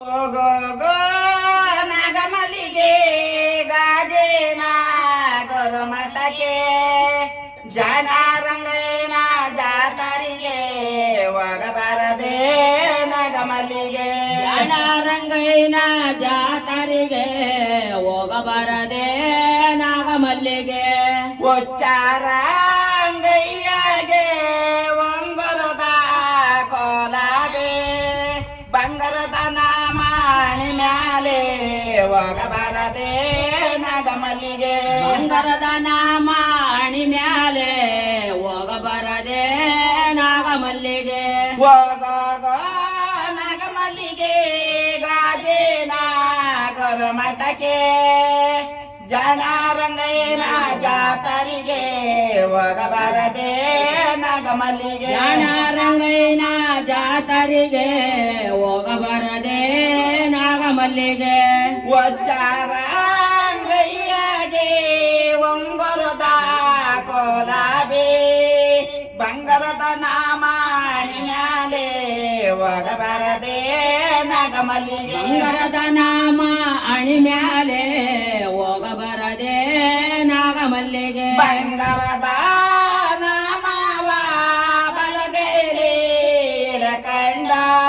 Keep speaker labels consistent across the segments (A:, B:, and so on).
A: ಹೋಗೋಗೋ ನಾಗಮಲ್ಲಿಗೆ ಗಾಜೇನ ಗೊರಮಠಕ್ಕೆ ಜನ ರಂಗೇನ ಜಾತರಿಗೆ ಹೋಗಬಾರದೆ ನಾಗಮಲ್ಲಿಗೆ
B: ರಂಗೈನ ಜಾತರಿಗೆ ಹೋಗಬಾರದೆ ನಾಗಮಲ್ಲಿಗೆ
A: ಉಚ್ಚಾರ ಅಂಗೈಯಾಗೆ ಒಂಗರದ ಕೋಲಾಬೆ ಬಂಗಾರದ ನಾಮಾಣಿ ಮ್ಯಾಲೆ ಹೋಗಬಾರದೆ ನಾಗಮಲ್ಲಿಗೆ
B: ಬಂಗಾರದ ನಾಮ ಅಣಿ ಮ್ಯಾಲೆ ಹೋಗಬಾರದೆ ನಾಗಮಲ್ಲಿಗೆ
A: ಹೋಗೋಗ ನಾಗಮಲ್ಲಿಗೆ ಗಾಜೇನ ಮಠಕ್ಕೆ ಜನ ರಂಗಯ್ಯನ ಜಾತರಿಗೆ ಹೋಗಬಾರದೆ ನಾಗಮಲ್ಲಿಗೆ
B: ರಂಗೈನ ಜಾತರಿಗೆ ಹೋಗಬಾರದೆ ನಾಗಮಲ್ಲಿಗೆ
A: ಒಚ್ಚಾರ ಅಂಗೈಯಾಗೆ ಒಂಗೊರದ ಕೋಲಾಬೆ ಬಂಗಾರದ ನಾಮಾಣಿ ಮ್ಯಾಲೆ ಹೋಗಬಾರದೆ ನಾಗಮಲ್ಲಿಗೆ
B: ಬಂಗಾರದ ನಾಮ ಅಣಿ ಮ್ಯಾಲೆ ಹೋಗಬಾರದೆ ನಾಗಮಲ್ಲಿಗೆ
A: ಬಂಗಾರದ ನಾಮವ ಬಲಗೈಲಿ ಕಂಡ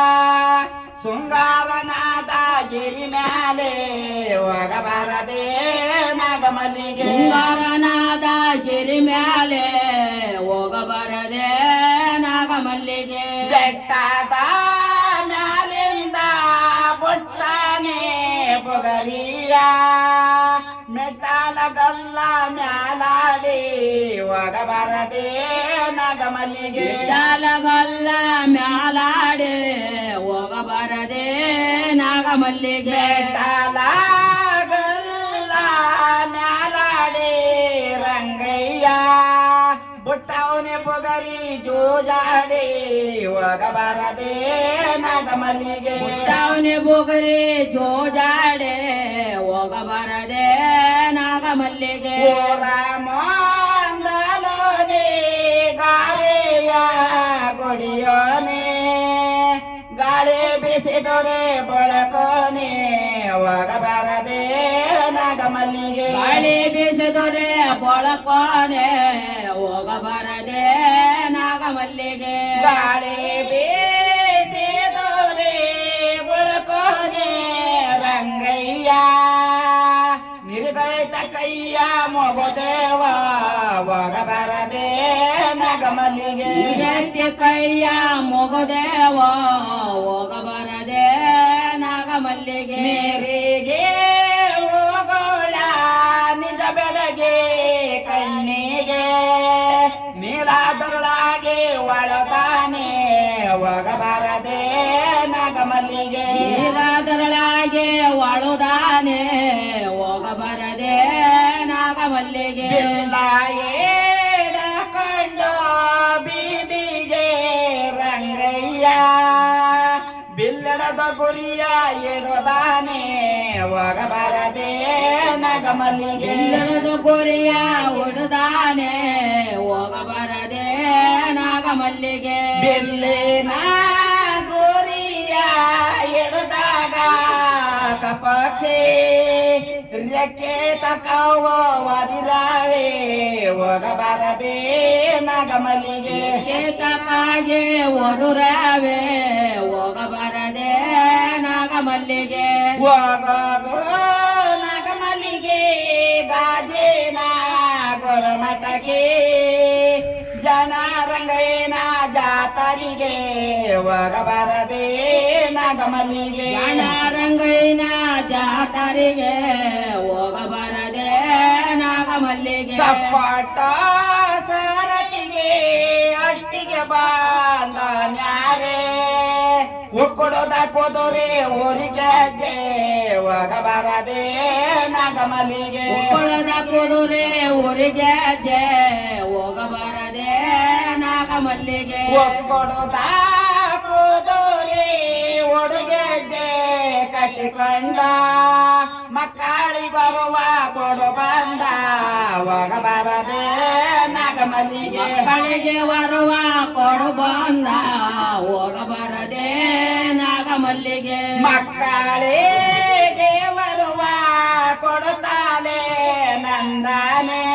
A: ಶೃಂಗಾರನಾದ ಗಿರಿ ಮ್ಯಾಲೆ ಹೋಗಬಾರದೆ ನಾಗಮಲ್ಲಿಗೆ
B: ಶೃಂಗಾರನಾದ ಗಿರಿ ಮ್ಯಾಲೆ ಹೋಗಬಾರದೆ ನಾಗಮಲ್ಲಿಗೆ
A: ಬೆಟ್ಟದ ಮ್ಯಾಲಿಂದ ಬುಟ್ಟಾನೆ ಪೊಗರಿಯ ಮೆಟ್ಟಾಲಗಲ್ಲ ಮ್ಯಾಲಾಡಿ ಹೋಗಬಾರದೆ ನಾಗಮಲ್ಲಿಗೆ
B: ಜಾಲಗಲ್ಲ ಮ್ಯಾಲಾಡೆ ಹೋಗಬಾರದೆ ನಾಗಮಲ್ಲಿಗೆ
A: ಬೆಟ್ಟಾಲಗಲ್ಲ ಮ್ಯಾಲಾಡಿ ರಂಗಯ್ಯ ಬುಟ್ಟವನೆ ಪೊಗರಿ ಜೋಜಾಡಿ ಹೋಗಬಾರದೆ ನಾಗಮಲ್ಲಿಗೆ
B: ತಾವನೆ ಬೋಗರಿ ಜೋಜಾಡೆ ಹೋಗಬಾರದೆ ನಾಗಮಲ್ಲಿಗೆ
A: ರಾಮಂದಲೋದೆ ಗಾಳಿಯ ಕೊಡಿಯೋನೆ ಗಾಳಿ ಬಿಸಿದೊರೆ ಬಳಕೋನೆ ಹೋಗಬಾರದೆ ನಾಗಮಲ್ಲಿಗೆ
B: ಗಾಳಿ ಬೀಸದೊರೆ ಬಳಕೋನೆ ಹೋಗಬಾರದೆ ನಾಗಮಲ್ಲಿಗೆ
A: ಗಾಳಿ ಬೀಸಿದೊರೆ ಬಳಕೋನೆ ರಂಗಯ್ಯ ನಿರ್ಗೈತ ಕೈಯ ಮೊಗದೇವ ಹೋಗಬಾರದೆ ನಾಗಮಲ್ಲಿಗೆ
B: ಎತ್ತಿ ಕೈಯ ಮೊಗದೇವ ಹೋಗಬಾರದೆ ನಾಗಮಲ್ಲಿಗೆ
A: ನೀರಿಗೆ ಹೋಗೋಳ ನಿಜ ಬೆಳಗ್ಗೆ ಕಣ್ಣಿಗೆ ನೀಲಾದರೊಳಗೆ ಒಳತಾನೆ ಹೋಗಬಾರದೆ ನಾಗಮಲ್ಲಿಗೆ
B: ನೀಲಾದರಳಾಗೆ ಒಳುದಾನೆ ಹೋಗಬಾರದೆ ನಾಗಮಲ್ಲಿಗೆ
A: ಬಿಲ್ಲ ಏಡಕೊಂಡು ಬೀದಿಗೆ ರಂಗಯ್ಯ ಬಿಲ್ಲಡದ ಗುರಿಯ ಎಡದಾನೆ ಹೋಗಬಾರದೆ ನಾಗಮಲ್ಲಿಗೆ
B: ಎಲ್ಲರದು ಗುರಿಯ ಹೊಡೆದಾನೆ ಹೋಗಬಾರದೆ ನಾಗಮಲ್ಲಿಗೆ
A: ಬಿಲ್ಲಿನ ಗುರಿಯ ಎಡದಾಗ ಕಪಕ್ಷಿ ರೆಕ್ಕೆ ತಕವ ವದಿರಾವೆ ಹೋಗಬಾರದೆ ನಾಗಮಲ್ಲಿಗೆ
B: ಏತಕ್ಕಾಗಿ ಒದುರವೆ ಹೋಗಬಾರದೆ ನಾಗಮಲ್ಲಿಗೆ
A: ಹೋಗೋಗೋ ನಾಗಮಲ್ಲಿಗೆ ಗಾಜೇನ ಗೊರಮಠಕ್ಕೆ ಜನ ರಂಗೇನ ಜಾತರಿಗೆ ಹೋಗಬಾರದೆ ನಾಗಮಲ್ಲಿಗೆ
B: ರಂಗೈನ ಜಾತರಿಗೆ ಹೋಗಬಾರದೆ ನಾಗಮಲ್ಲಿಗೆ
A: ಸಪ್ಪಾಟ ಸಾರಥಿಗೆ ಅಟ್ಟಿಗೆ ಬಾಂದ ನ್ಯಾರೆ ಉಕ್ಕುಡದ ಕೊದೊರೆ ಊರಿಗೆ ಅಜ್ಜೆ ಹೋಗಬಾರದೆ ನಾಗಮಲ್ಲಿಗೆ
B: ಉಪ್ಪಳದ ಕುದುರೆ ಊರಿಗೆ ಅಜ್ಜೆ ಹೋಗಬಾರದೆ ನಾಗಮಲ್ಲಿಗೆ
A: ಒಕ್ಕೊಡದ ಕೂದೂರಿ ಉಡುಗೆ ಅಜ್ಜೆ ಕಟ್ಟಿಕೊಂಡ ಮಕ್ಕಳಿಗರುವ ಕೊಡು ಬಂದ ಹೋಗಬಾರದೆ ನಾಗಮಲ್ಲಿಗೆ
B: ಕಳಿಗೆ ಬರುವ ಕೊಡು ಬಂದ ಹೋಗಬಾರದೆ ನಾಗಮಲ್ಲಿಗೆ ಮಲ್ಲಿಗೆ
A: ಮಕ್ಕಳಿಗೆ ಬರುವ ಕೊಡುತ್ತಾಳೆ ನಂದನೆ